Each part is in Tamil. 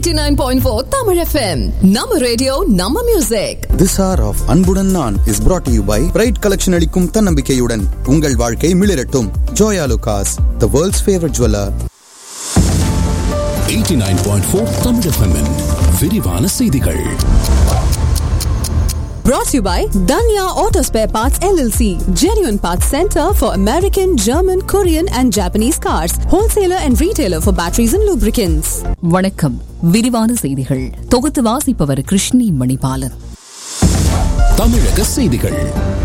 89.4 Tamil FM. நம்ம ரேடியோ நம்ம மியூசிக் This hour of அன்புடன் நான் is brought to you by bright collection அளிக்கும் தன்னம்பிக்கையுடன் உங்கள் வாழ்க்கை மிளிரட்டும் Joya லுகாஸ் the world's favorite jeweler 89.4 Tamil FM -இன் விரிவான செய்திகள் brought to you by Danya Auto Spare Parts LLC. Genuine Parts Center for American, German, Korean and Japanese cars. Wholesaler and retailer for batteries and lubricants. வணக்கம் விரிவான செய்திகள் தொகுத்து வாசிப்பவர் கிருஷ்ணி மணிபாலன் தமிழக செய்திகள்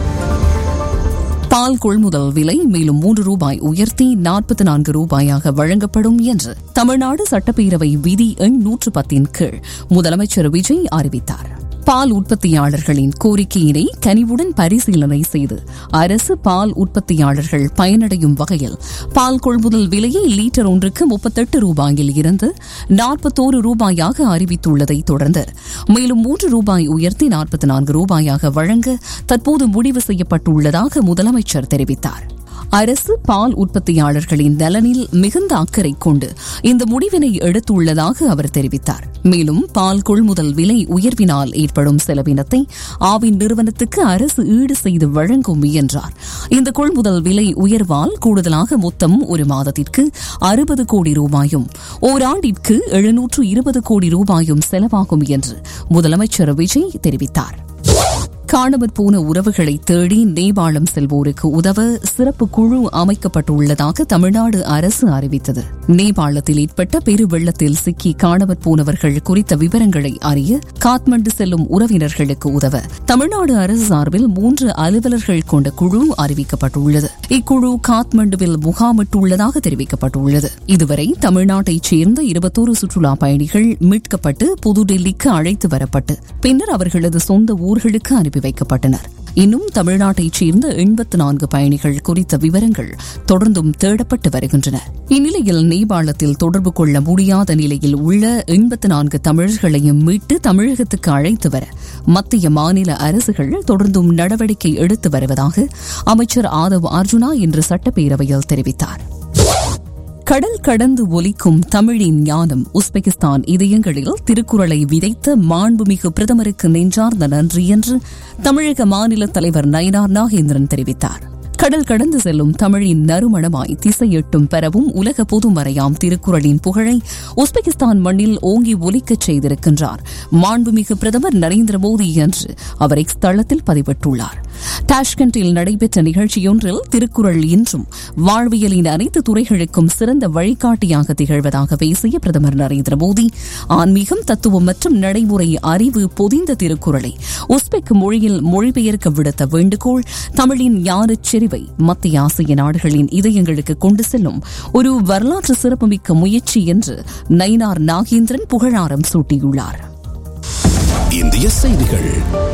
பால் கொள்முதல் விலை மேலும் மூன்று ரூபாய் உயர்த்தி நாற்பத்தி நான்கு ரூபாயாக வழங்கப்படும் என்று தமிழ்நாடு சட்டப்பேரவை விதி எண் நூற்று பத்தின் கீழ் முதலமைச்சர் விஜய் அறிவித்தார் பால் உற்பத்தியாளர்களின் கோரிக்கையினை கனிவுடன் பரிசீலனை செய்து அரசு பால் உற்பத்தியாளர்கள் பயனடையும் வகையில் பால் கொள்முதல் விலையை லீட்டர் ஒன்றுக்கு முப்பத்தெட்டு ரூபாயில் இருந்து நாற்பத்தோரு ரூபாயாக அறிவித்துள்ளதை தொடர்ந்து மேலும் மூன்று ரூபாய் உயர்த்தி நாற்பத்தி நான்கு ரூபாயாக வழங்க தற்போது முடிவு செய்யப்பட்டுள்ளதாக முதலமைச்சர் தெரிவித்தார் அரசு பால் உற்பத்தியாளர்களின் நலனில் மிகுந்த அக்கறை கொண்டு இந்த முடிவினை எடுத்துள்ளதாக அவர் தெரிவித்தார் மேலும் பால் கொள்முதல் விலை உயர்வினால் ஏற்படும் செலவினத்தை ஆவின் நிறுவனத்துக்கு அரசு ஈடு செய்து வழங்கும் என்றார் இந்த கொள்முதல் விலை உயர்வால் கூடுதலாக மொத்தம் ஒரு மாதத்திற்கு அறுபது கோடி ரூபாயும் ஓராண்டிற்கு எழுநூற்று இருபது கோடி ரூபாயும் செலவாகும் என்று முதலமைச்சர் விஜய் தெரிவித்தார் காணாமற் போன உறவுகளை தேடி நேபாளம் செல்வோருக்கு உதவ சிறப்பு குழு அமைக்கப்பட்டுள்ளதாக தமிழ்நாடு அரசு அறிவித்தது நேபாளத்தில் ஏற்பட்ட பெரு வெள்ளத்தில் சிக்கி காணாமற் போனவர்கள் குறித்த விவரங்களை அறிய காத்மண்டு செல்லும் உறவினர்களுக்கு உதவ தமிழ்நாடு அரசு சார்பில் மூன்று அலுவலர்கள் கொண்ட குழு அறிவிக்கப்பட்டுள்ளது இக்குழு காத்மண்டுவில் முகாமிட்டுள்ளதாக தெரிவிக்கப்பட்டுள்ளது இதுவரை தமிழ்நாட்டைச் சேர்ந்த இருபத்தோரு சுற்றுலா பயணிகள் மீட்கப்பட்டு புதுடெல்லிக்கு அழைத்து வரப்பட்டு பின்னர் அவர்களது சொந்த ஊர்களுக்கு அனுப்பி வைக்கப்பட்டனர் இன்னும் தமிழ்நாட்டைச் சேர்ந்த எண்பத்து நான்கு பயணிகள் குறித்த விவரங்கள் தொடர்ந்தும் தேடப்பட்டு வருகின்றன இந்நிலையில் நேபாளத்தில் தொடர்பு கொள்ள முடியாத நிலையில் உள்ள எண்பத்து நான்கு தமிழர்களையும் மீட்டு தமிழகத்துக்கு அழைத்து வர மத்திய மாநில அரசுகள் தொடர்ந்தும் நடவடிக்கை எடுத்து வருவதாக அமைச்சர் ஆதவ் அர்ஜுனா இன்று சட்டப்பேரவையில் தெரிவித்தார் கடல் கடந்து ஒலிக்கும் தமிழின் ஞானம் உஸ்பெகிஸ்தான் இதயங்களில் திருக்குறளை விதைத்த மாண்புமிகு பிரதமருக்கு நெஞ்சார்ந்த நன்றி என்று தமிழக மாநில தலைவர் நயினார் நாகேந்திரன் தெரிவித்தார் கடல் கடந்து செல்லும் தமிழின் நறுமணமாய் திசையெட்டும் பெறவும் உலக பொதுமறையாம் திருக்குறளின் புகழை உஸ்பெகிஸ்தான் மண்ணில் ஓங்கி ஒலிக்கச் செய்திருக்கின்றார் மாண்புமிகு பிரதமர் நரேந்திர மோடி என்று அவர் இஸ்தளத்தில் பதிவிட்டுள்ளார் டாஷ்கண்டில் நடைபெற்ற நிகழ்ச்சியொன்றில் திருக்குறள் இன்றும் வாழ்வியலின் அனைத்து துறைகளுக்கும் சிறந்த வழிகாட்டியாக திகழ்வதாக பேசிய பிரதமர் நரேந்திர மோடி ஆன்மீகம் தத்துவம் மற்றும் நடைமுறை அறிவு பொதிந்த திருக்குறளை உஸ்பெக் மொழியில் மொழிபெயர்க்க விடுத்த வேண்டுகோள் தமிழின் ஞானச் செறிவை மத்திய ஆசிய நாடுகளின் இதயங்களுக்கு கொண்டு செல்லும் ஒரு வரலாற்று சிறப்புமிக்க முயற்சி என்று நயினார் நாகேந்திரன் புகழாரம் சூட்டியுள்ளார் இந்திய செய்திகள்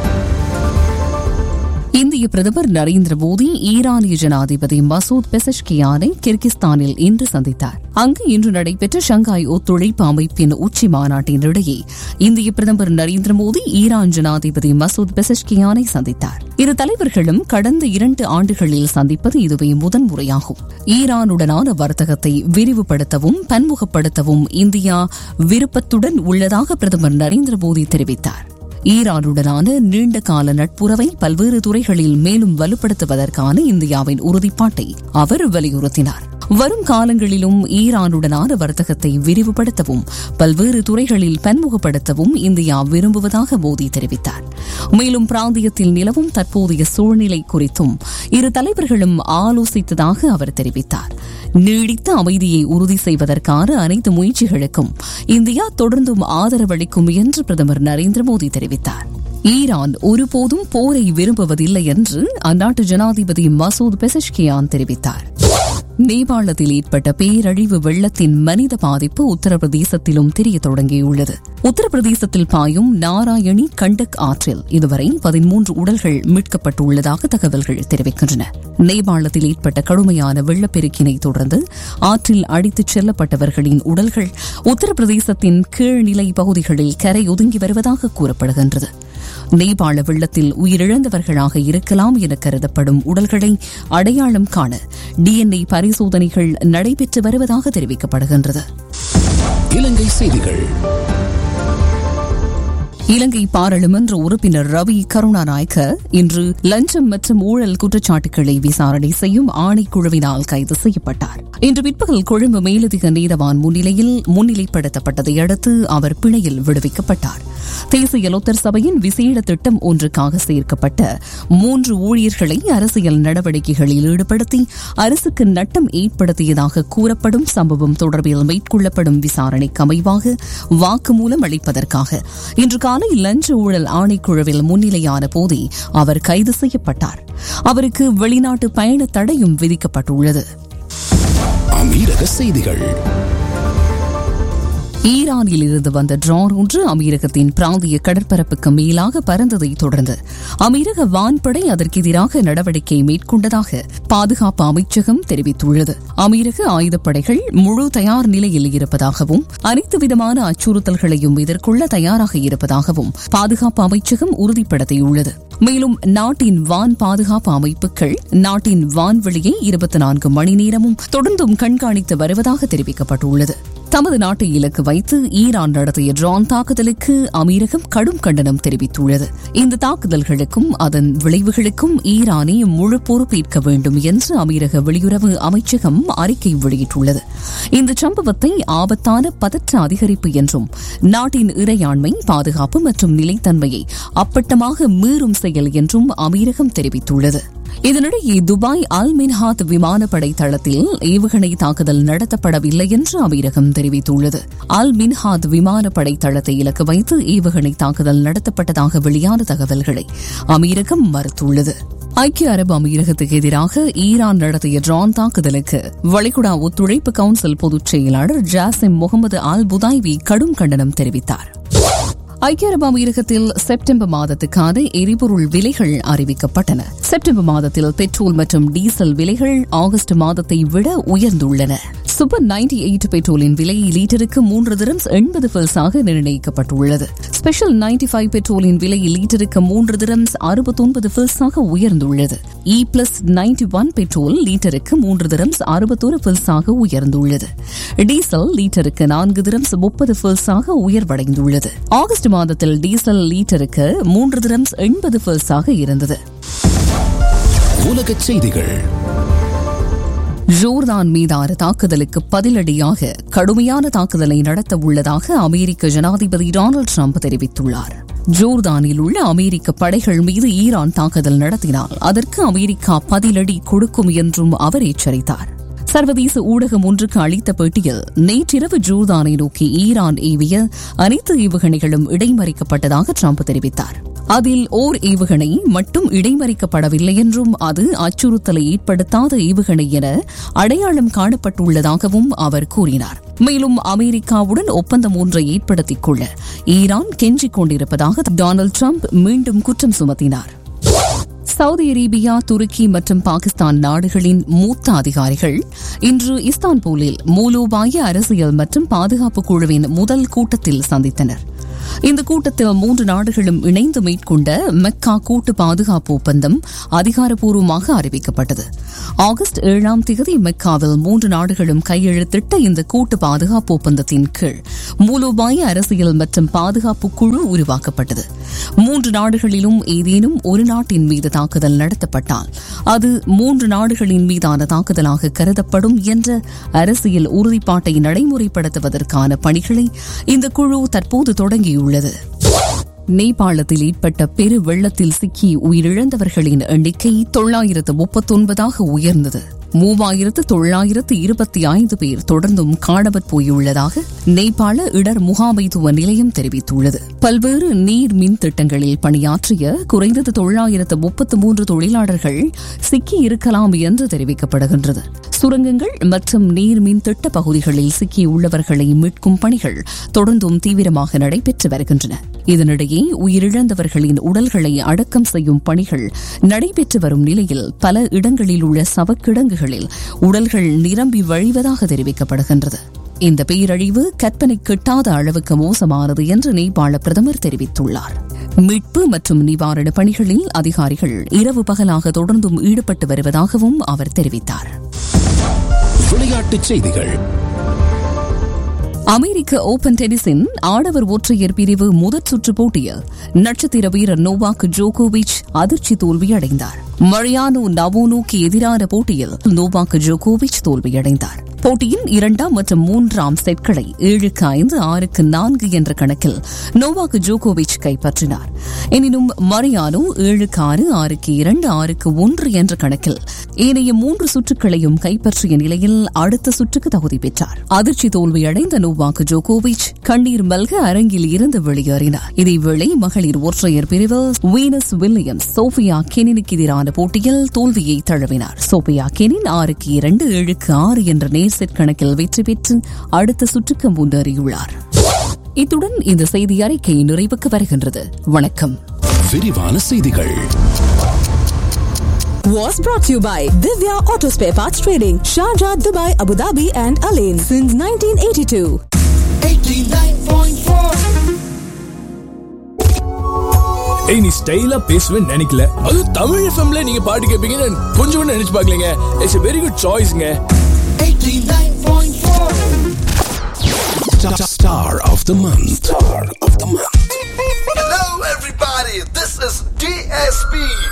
இந்திய பிரதமர் நரேந்திர மோடி ஈரானிய ஜனாதிபதி மசூத் பெசஷ்கியானை கிர்கிஸ்தானில் இன்று சந்தித்தார் அங்கு இன்று நடைபெற்ற ஷங்காய் ஒத்துழைப்பு அமைப்பின் உச்சி மாநாட்டினிடையே இந்திய பிரதமர் நரேந்திர மோடி ஈரான் ஜனாதிபதி மசூத் பெசஷ்கியானை சந்தித்தார் இரு தலைவர்களும் கடந்த இரண்டு ஆண்டுகளில் சந்திப்பது இதுவே முதன்முறையாகும் ஈரானுடனான வர்த்தகத்தை விரிவுபடுத்தவும் பன்முகப்படுத்தவும் இந்தியா விருப்பத்துடன் உள்ளதாக பிரதமர் நரேந்திர மோடி தெரிவித்தார் ஈரானுடனான நீண்ட கால நட்புறவை பல்வேறு துறைகளில் மேலும் வலுப்படுத்துவதற்கான இந்தியாவின் உறுதிப்பாட்டை அவர் வலியுறுத்தினார் வரும் காலங்களிலும் ஈரானுடனான வர்த்தகத்தை விரிவுபடுத்தவும் பல்வேறு துறைகளில் பன்முகப்படுத்தவும் இந்தியா விரும்புவதாக மோடி தெரிவித்தார் மேலும் பிராந்தியத்தில் நிலவும் தற்போதைய சூழ்நிலை குறித்தும் இரு தலைவர்களும் ஆலோசித்ததாக அவர் தெரிவித்தார் நீடித்த அமைதியை உறுதி செய்வதற்கான அனைத்து முயற்சிகளுக்கும் இந்தியா தொடர்ந்தும் ஆதரவளிக்கும் என்று பிரதமர் நரேந்திர மோடி தெரிவித்தார் ஈரான் ஒருபோதும் போரை விரும்புவதில்லை என்று அந்நாட்டு ஜனாதிபதி மசூத் பெசஷ்கியான் தெரிவித்தார் நேபாளத்தில் ஏற்பட்ட பேரழிவு வெள்ளத்தின் மனித பாதிப்பு உத்தரப்பிரதேசத்திலும் தெரிய தொடங்கியுள்ளது உத்தரப்பிரதேசத்தில் பாயும் நாராயணி கண்டக் ஆற்றில் இதுவரை பதிமூன்று உடல்கள் மீட்கப்பட்டுள்ளதாக தகவல்கள் தெரிவிக்கின்றன நேபாளத்தில் ஏற்பட்ட கடுமையான வெள்ளப்பெருக்கினை தொடர்ந்து ஆற்றில் அடித்துச் செல்லப்பட்டவர்களின் உடல்கள் உத்தரப்பிரதேசத்தின் கீழ்நிலை பகுதிகளில் கரை ஒதுங்கி வருவதாக கூறப்படுகின்றது நேபாள வெள்ளத்தில் உயிரிழந்தவர்களாக இருக்கலாம் என கருதப்படும் உடல்களை அடையாளம் காண டிஎன்ஏ பரிசோதனைகள் நடைபெற்று வருவதாக தெரிவிக்கப்படுகின்றது இலங்கை செய்திகள் இலங்கை பாராளுமன்ற உறுப்பினர் ரவி கருணாநாயக்க இன்று லஞ்சம் மற்றும் ஊழல் குற்றச்சாட்டுகளை விசாரணை செய்யும் ஆணைக்குழுவினால் கைது செய்யப்பட்டார் இன்று பிற்பகல் கொழும்பு மேலதிக நீதவான் முன்னிலையில் முன்னிலைப்படுத்தப்பட்டதை அடுத்து அவர் பிணையில் விடுவிக்கப்பட்டார் தேசிய லொத்தர் சபையின் விசேட திட்டம் ஒன்றுக்காக சேர்க்கப்பட்ட மூன்று ஊழியர்களை அரசியல் நடவடிக்கைகளில் ஈடுபடுத்தி அரசுக்கு நட்டம் ஏற்படுத்தியதாக கூறப்படும் சம்பவம் தொடர்பில் மேற்கொள்ளப்படும் விசாரணைக்கு அமைவாக வாக்குமூலம் அளிப்பதற்காக இன்று காலை லஞ்ச ஊழல் ஆணைக்குழுவில் முன்னிலையான போதே அவர் கைது செய்யப்பட்டார் அவருக்கு வெளிநாட்டு பயண தடையும் விதிக்கப்பட்டுள்ளது அமீரக செய்திகள் ஈரானில் இருந்து வந்த ட்ரோன் ஒன்று அமீரகத்தின் பிராந்திய கடற்பரப்புக்கு மேலாக பறந்ததை தொடர்ந்து அமீரக வான்படை அதற்கு எதிராக நடவடிக்கை மேற்கொண்டதாக பாதுகாப்பு அமைச்சகம் தெரிவித்துள்ளது அமீரக ஆயுதப்படைகள் முழு தயார் நிலையில் இருப்பதாகவும் அனைத்து விதமான அச்சுறுத்தல்களையும் எதிர்கொள்ள தயாராக இருப்பதாகவும் பாதுகாப்பு அமைச்சகம் உறுதிப்படுத்தியுள்ளது மேலும் நாட்டின் வான் பாதுகாப்பு அமைப்புகள் நாட்டின் வான்வெளியை இருபத்தி நான்கு மணி நேரமும் தொடர்ந்தும் கண்காணித்து வருவதாக தெரிவிக்கப்பட்டுள்ளது தமது நாட்டை இலக்கு வைத்து ஈரான் நடத்திய ட்ரோன் தாக்குதலுக்கு அமீரகம் கடும் கண்டனம் தெரிவித்துள்ளது இந்த தாக்குதல்களுக்கும் அதன் விளைவுகளுக்கும் ஈரானே முழு பொறுப்பேற்க வேண்டும் என்று அமீரக வெளியுறவு அமைச்சகம் அறிக்கை வெளியிட்டுள்ளது இந்த சம்பவத்தை ஆபத்தான பதற்ற அதிகரிப்பு என்றும் நாட்டின் இறையாண்மை பாதுகாப்பு மற்றும் நிலைத்தன்மையை அப்பட்டமாக மீறும் செயல் என்றும் அமீரகம் தெரிவித்துள்ளது இதனிடையே துபாய் அல் மின்ஹாத் விமானப்படை தளத்தில் ஏவுகணை தாக்குதல் நடத்தப்படவில்லை என்று அமீரகம் தெரிவித்துள்ளது அல் மின்ஹாத் விமானப்படை தளத்தை இலக்கு வைத்து ஏவுகணை தாக்குதல் நடத்தப்பட்டதாக வெளியான தகவல்களை அமீரகம் மறுத்துள்ளது ஐக்கிய அரபு அமீரகத்துக்கு எதிராக ஈரான் நடத்திய ட்ரோன் தாக்குதலுக்கு வளைகுடா ஒத்துழைப்பு கவுன்சில் பொதுச் செயலாளர் ஜாசிம் முகமது அல் புதாய்வி கடும் கண்டனம் தெரிவித்தார் ஐக்கிய அரபு அமீரகத்தில் செப்டம்பர் மாதத்துக்கான எரிபொருள் விலைகள் அறிவிக்கப்பட்டன செப்டம்பர் மாதத்தில் பெட்ரோல் மற்றும் டீசல் விலைகள் ஆகஸ்ட் மாதத்தை விட உயர்ந்துள்ளன சூப்பர் நைன்டி எயிட் பெட்ரோலின் விலை லீட்டருக்கு மூன்று திரம்ஸ் எண்பது பில்ஸாக நிர்ணயிக்கப்பட்டுள்ளது ஸ்பெஷல் நைன்டி ஃபைவ் பெட்ரோலின் விலை லீட்டருக்கு மூன்று திரம்ஸ் அறுபத்தொன்பது பில்ஸாக உயர்ந்துள்ளது E plus ninety one petrol லீட்டருக்கு மூன்று திரம்ஸ் அறுபத்தொரு பில்ஸாக உயர்ந்துள்ளது டீசல் லீட்டருக்கு நான்கு திரம்ஸ் முப்பது பில்ஸாக உயர்வடைந்துள்ளது ஆகஸ்ட் மாதத்தில் டீசல் லீட்டருக்கு மூன்று திரம்ஸ் எண்பது பில்ஸாக இருந்தது உலகச் செய்திகள் ஜோர்தான் மீதான தாக்குதலுக்கு பதிலடியாக கடுமையான தாக்குதலை நடத்த உள்ளதாக அமெரிக்க ஜனாதிபதி டொனால்டு ட்ரம்ப் தெரிவித்துள்ளார் ஜோர்தானில் உள்ள அமெரிக்க படைகள் மீது ஈரான் தாக்குதல் நடத்தினால் அதற்கு அமெரிக்கா பதிலடி கொடுக்கும் என்றும் அவர் எச்சரித்தார் சர்வதேச ஊடகம் ஒன்றுக்கு அளித்த பேட்டியில் நேற்றிரவு ஜோர்தானை நோக்கி ஈரான் ஏவிய அனைத்து ஏவுகணைகளும் இடைமறிக்கப்பட்டதாக ட்ரம்ப் தெரிவித்தார் அதில் ஓர் ஏவுகணை மட்டும் இடைமறிக்கப்படவில்லை என்றும் அது அச்சுறுத்தலை ஏற்படுத்தாத ஏவுகணை என அடையாளம் காணப்பட்டுள்ளதாகவும் அவர் கூறினார் மேலும் அமெரிக்காவுடன் ஒப்பந்தம் ஒன்றை ஏற்படுத்திக் கொள்ள ஈரான் கெஞ்சிக் கொண்டிருப்பதாக டொனால்டு ட்ரம்ப் மீண்டும் குற்றம் சுமத்தினார் சவுதி அரேபியா துருக்கி மற்றும் பாகிஸ்தான் நாடுகளின் மூத்த அதிகாரிகள் இன்று இஸ்தான்புலில் மூலோபாய அரசியல் மற்றும் பாதுகாப்பு குழுவின் முதல் கூட்டத்தில் சந்தித்தனர் இந்த கூட்டத்தில் மூன்று நாடுகளும் இணைந்து மேற்கொண்ட மெக்கா கூட்டு பாதுகாப்பு ஒப்பந்தம் அதிகாரப்பூர்வமாக அறிவிக்கப்பட்டது ஆகஸ்ட் ஏழாம் தேதி மெக்காவில் மூன்று நாடுகளும் கையெழுத்திட்ட இந்த கூட்டு பாதுகாப்பு ஒப்பந்தத்தின் கீழ் மூலோபாய அரசியல் மற்றும் பாதுகாப்பு குழு உருவாக்கப்பட்டது மூன்று நாடுகளிலும் ஏதேனும் ஒரு நாட்டின் மீது தாக்குதல் நடத்தப்பட்டால் அது மூன்று நாடுகளின் மீதான தாக்குதலாக கருதப்படும் என்ற அரசியல் உறுதிப்பாட்டை நடைமுறைப்படுத்துவதற்கான பணிகளை இந்த குழு தற்போது தொடங்கியுள்ளது நேபாளத்தில் ஏற்பட்ட பெரு வெள்ளத்தில் சிக்கி உயிரிழந்தவர்களின் எண்ணிக்கை தொள்ளாயிரத்து முப்பத்தொன்பதாக உயர்ந்தது மூவாயிரத்து தொள்ளாயிரத்து இருபத்தி ஐந்து பேர் தொடர்ந்தும் காணாமற் போயுள்ளதாக நேபாள இடர் முகாமைத்துவ நிலையம் தெரிவித்துள்ளது பல்வேறு நீர் மின் திட்டங்களில் பணியாற்றிய குறைந்தது தொள்ளாயிரத்து முப்பத்து மூன்று தொழிலாளர்கள் சிக்கி இருக்கலாம் என்று தெரிவிக்கப்படுகின்றது சுரங்கங்கள் மற்றும் நீர்மின் திட்ட பகுதிகளில் சிக்கியுள்ளவர்களை மீட்கும் பணிகள் தொடர்ந்தும் தீவிரமாக நடைபெற்று வருகின்றன இதனிடையே உயிரிழந்தவர்களின் உடல்களை அடக்கம் செய்யும் பணிகள் நடைபெற்று வரும் நிலையில் பல இடங்களில் உள்ள சவக்கிடங்குகளில் உடல்கள் நிரம்பி வழிவதாக தெரிவிக்கப்படுகின்றது இந்த பேரழிவு கற்பனை கிட்டாத அளவுக்கு மோசமானது என்று நேபாள பிரதமர் தெரிவித்துள்ளார் மீட்பு மற்றும் நிவாரண பணிகளில் அதிகாரிகள் இரவு பகலாக தொடர்ந்தும் ஈடுபட்டு வருவதாகவும் அவர் தெரிவித்தார் விளையாட்டுச் செய்திகள் அமெரிக்க ஓபன் டென்னிஸின் ஆடவர் ஒற்றையர் பிரிவு முதற் சுற்று போட்டியில் நட்சத்திர வீரர் நோவாக் ஜோகோவிச் அதிர்ச்சி தோல்வியடைந்தார் மரியானோ நவோனுக்கு எதிரான போட்டியில் நோவாக் ஜோகோவிச் தோல்வியடைந்தார் போட்டியின் இரண்டாம் மற்றும் மூன்றாம் செட்களை ஏழுக்கு ஐந்து ஆறுக்கு நான்கு என்ற கணக்கில் நோவாக் ஜோகோவிச் கைப்பற்றினார் எனினும் மரியானோ ஏழுக்கு ஆறு ஆறுக்கு இரண்டு ஆறுக்கு ஒன்று என்ற கணக்கில் ஏனைய மூன்று சுற்றுகளையும் கைப்பற்றிய நிலையில் அடுத்த சுற்றுக்கு தகுதி பெற்றார் அதிர்ச்சி தோல்வியடைந்த நோவாக் ஜோகோவிச் கண்ணீர் மல்க அரங்கில் இருந்து வெளியேறினார் இதேவேளை மகளிர் ஒற்றையர் பிரிவில் வீனஸ் வில்லியம்ஸ் சோபியா கெனினுக்கு எதிரான போட்டியில் தோல்வியை தழுவினார் சோபியா கெனின் ஆறுக்கு இரண்டு ஏழுக்கு ஆறு என்ற நேர் செட் கணக்கில் வெற்றி பெற்று அடுத்த சுற்றுக்கு முன்னேறியுள்ளார் இத்துடன் இந்த செய்தி அறிக்கை நிறைவுக்கு வருகின்றது வணக்கம் விரிவான செய்திகள் Was brought to you by Divya Auto Spare Parts Trading, Sharjah, Dubai, Abu Dhabi, and Alain since 1982. ஏய் நீ ஸ்டைலா பேசுவேன்னு நினைக்கல அது தமிழ் எஃப்எம்ல நீங்க பாட்டு கேட்பீங்கன்னு கொஞ்சம் கூட நினைச்சு பார்க்கலங்க இட்ஸ் வெரி குட் சாய்ஸ்ங்க Star of the month. Star of the month.